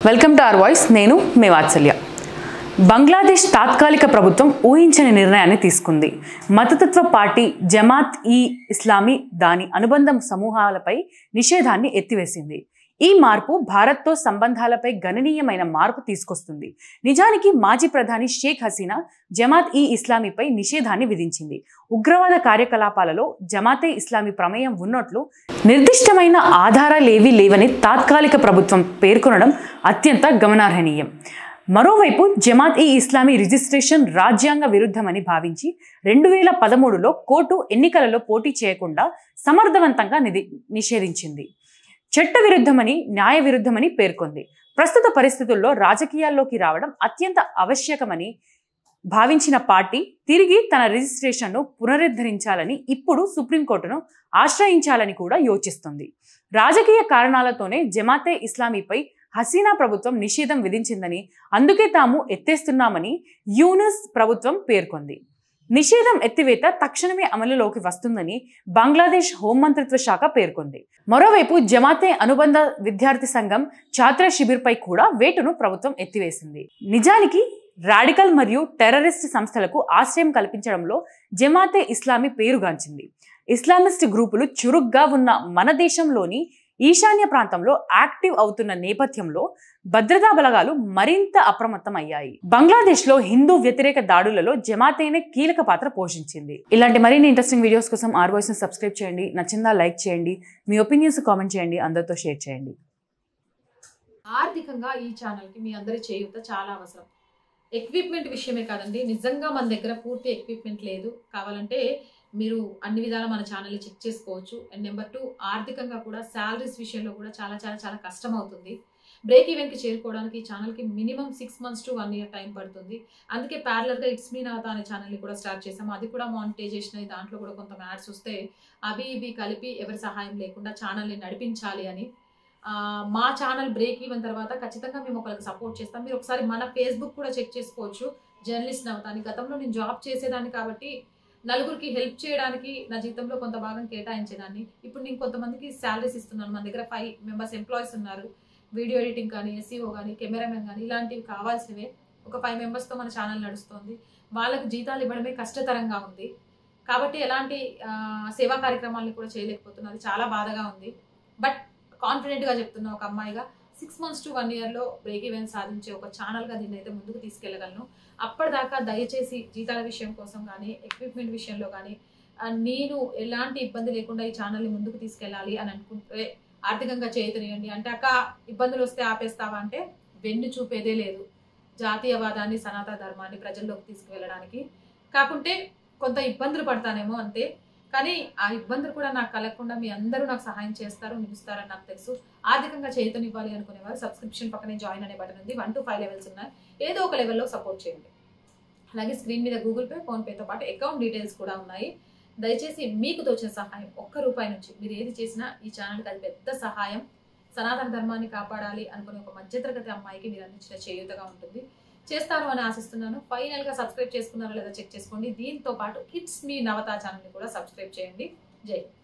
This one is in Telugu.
వెల్కమ్ టు ఆర్ వాయిస్ నేను మే వాత్సల్య బంగ్లాదేశ్ తాత్కాలిక ప్రభుత్వం ఊహించని నిర్ణయాన్ని తీసుకుంది మతతత్వ పార్టీ జమాత్ ఈ ఇస్లామీ దాని అనుబంధ సమూహాలపై నిషేధాన్ని ఎత్తివేసింది ఈ మార్పు భారత్తో సంబంధాలపై గణనీయమైన మార్పు తీసుకొస్తుంది నిజానికి మాజీ ప్రధాని షేక్ హసీనా జమాత్ ఈ ఇస్లామీపై నిషేధాన్ని విధించింది ఉగ్రవాద కార్యకలాపాలలో జమాతే ఇస్లామీ ప్రమేయం ఉన్నట్లు నిర్దిష్టమైన ఆధారాలేవీ లేవని తాత్కాలిక ప్రభుత్వం పేర్కొనడం అత్యంత గమనార్హనీయం మరోవైపు జమాత్ ఈ ఇస్లామీ రిజిస్ట్రేషన్ రాజ్యాంగ విరుద్ధమని భావించి రెండు వేల పదమూడులో కోర్టు ఎన్నికలలో పోటీ చేయకుండా సమర్థవంతంగా నిధి నిషేధించింది చట్ట విరుద్ధమని న్యాయ విరుద్ధమని పేర్కొంది ప్రస్తుత పరిస్థితుల్లో రాజకీయాల్లోకి రావడం అత్యంత ఆవశ్యకమని భావించిన పార్టీ తిరిగి తన రిజిస్ట్రేషన్ను పునరుద్ధరించాలని ఇప్పుడు సుప్రీంకోర్టును ఆశ్రయించాలని కూడా యోచిస్తుంది రాజకీయ కారణాలతోనే జమాతే ఇస్లామీపై హసీనా ప్రభుత్వం నిషేధం విధించిందని అందుకే తాము ఎత్తేస్తున్నామని యూనస్ ప్రభుత్వం పేర్కొంది నిషేధం ఎత్తివేత తక్షణమే అమలులోకి వస్తుందని బంగ్లాదేశ్ హోంమంత్రిత్వ శాఖ పేర్కొంది మరోవైపు జమాతే అనుబంధ విద్యార్థి సంఘం ఛాత్ర శిబిర్పై కూడా వేటును ప్రభుత్వం ఎత్తివేసింది నిజానికి రాడికల్ మరియు టెర్రరిస్ట్ సంస్థలకు ఆశ్రయం కల్పించడంలో జమాతే ఇస్లామీ పేరుగాంచింది ఇస్లామిస్ట్ గ్రూపులు చురుగ్గా ఉన్న మన దేశంలోని ఈశాన్య ప్రాంతంలో యాక్టివ్ అవుతున్న నేపథ్యంలో భద్రతా బలగాలు మరింత అప్రమత్తమయ్యాయి బంగ్లాదేశ్లో హిందూ వ్యతిరేక దాడులలో జమాతేనే కీలక పాత్ర పోషించింది ఇలాంటి మరిన్ని ఇంట్రెస్టింగ్ వీడియోస్ కోసం ఆర్ వాయిస్ ని సబ్స్క్రైబ్ చేయండి నచ్చిందా లైక్ చేయండి మీ ఒపీనియన్స్ కామెంట్ చేయండి అందరితో షేర్ చేయండి ఆర్థికంగా ఈ ఛానల్కి మీ అందరి చేయూత చాలా అవసరం ఎక్విప్మెంట్ విషయమే కాదండి నిజంగా మన దగ్గర పూర్తి ఎక్విప్మెంట్ లేదు కావాలంటే మీరు అన్ని విధాలా మన ఛానల్ని చెక్ చేసుకోవచ్చు అండ్ నెంబర్ టూ ఆర్థికంగా కూడా శాలరీస్ విషయంలో కూడా చాలా చాలా చాలా కష్టం అవుతుంది బ్రేక్ ఈవెన్కి చేరుకోవడానికి ఈ ఛానల్కి minimum six months to one year time పడుతుంది అందుకే ప్యారలర్గా ఇట్స్ మీ నాత అనే ఛానల్ని కూడా స్టార్ట్ చేసాము అది కూడా మానిటైజేషన్ అయ్యి దాంట్లో కూడా కొంత యాడ్స్ వస్తే అవి ఇవి కలిపి ఎవరి సహాయం లేకుండా ఛానల్ని నడిపించాలి అని ఆ, మా ఛానల్ బ్రేక్ ఈవెన్ తర్వాత ఖచ్చితంగా మేము ఒకరికి సపోర్ట్ చేస్తాం మీరు ఒకసారి మన ఫేస్బుక్ కూడా చెక్ చేసుకోవచ్చు జర్నలిస్ట్ అవుతాను గతంలో నేను జాబ్ చేసేదాన్ని కాబట్టి నలుగురికి హెల్ప్ చేయడానికి నా జీతంలో కొంత భాగం కేటాయించేదాన్ని ఇప్పుడు నేను కొంతమందికి శాలరీస్ ఇస్తున్నాను మన దగ్గర ఫైవ్ మెంబర్స్ ఎంప్లాయీస్ ఉన్నారు వీడియో ఎడిటింగ్ కానీ ఎస్ఈఓ కానీ కెమెరామెన్ కానీ ఇలాంటివి కావాల్సినవే ఒక ఫైవ్ మెంబర్స్తో మన ఛానల్ నడుస్తుంది వాళ్ళకి జీతాలు ఇవ్వడమే కష్టతరంగా ఉంది కాబట్టి ఎలాంటి ఆ, సేవా కార్యక్రమాలను కూడా చేయలేకపోతున్నారు చాలా బాధగా ఉంది బట్ కాన్ఫిడెంట్గా చెప్తున్నా ఒక అమ్మాయిగా సిక్స్ మంత్స్ టు వన్ ఇయర్లో బ్రేక్ ఈవెన్ సాధించే ఒక ఛానల్గా దీన్ని అయితే ముందుకు తీసుకెళ్ళగలను అప్పటిదాకా దయచేసి జీతాల విషయం కోసం కానీ ఎక్విప్మెంట్ విషయంలో కానీ ఆ, నేను ఎలాంటి ఇబ్బంది లేకుండా ఈ ఛానల్ని ముందుకు తీసుకెళ్ళాలి అని అనుకుంటే ఆర్థికంగా చేయుతనియండి అంటే అక్క ఇబ్బందులు వస్తే ఆపేస్తావా అంటే వెన్ను చూపేదే లేదు జాతీయవాదాన్ని సనాతన ధర్మాన్ని ప్రజల్లోకి తీసుకువెళ్ళడానికి కాకుంటే కొంత ఇబ్బందులు పడతానేమో అంతే కానీ ఆ ఇబ్బందులు కూడా నాకు కలగకుండా మీ అందరూ నాకు సహాయం చేస్తారు నిలుస్తారని నాకు తెలుసు ఆర్థికంగా చేతనివ్వాలి అనుకునేవారు సబ్స్క్రిప్షన్ పక్కనే జాయిన్ అనే బటన్ ఉంది వన్ టు ఫైవ్ లెవెల్స్ ఉన్నాయి ఏదో ఒక లెవెల్లో సపోర్ట్ చేయండి అలాగే స్క్రీన్ మీద గూగుల్ పే ఫోన్పేతో పాటు అకౌంట్ డీటెయిల్స్ కూడా ఉన్నాయి దయచేసి మీకు తోచిన సహాయం ఒక్క రూపాయి నుంచి మీరు ఏది చేసినా ఈ ఛానల్కి అది పెద్ద సహాయం సనాతన ధర్మాన్ని కాపాడాలి అనుకునే ఒక మధ్యతరగతి అమ్మాయికి మీరు అందించిన చేయూతగా ఉంటుంది చేస్తారు అని ఆశిస్తున్నాను ఫైనల్ గా సబ్స్క్రైబ్ చేసుకున్నారో లేదా చెక్ చేసుకోండి దీంతో పాటు కిడ్స్ మీ నవతా ఛానల్ని కూడా సబ్స్క్రైబ్ చేయండి జై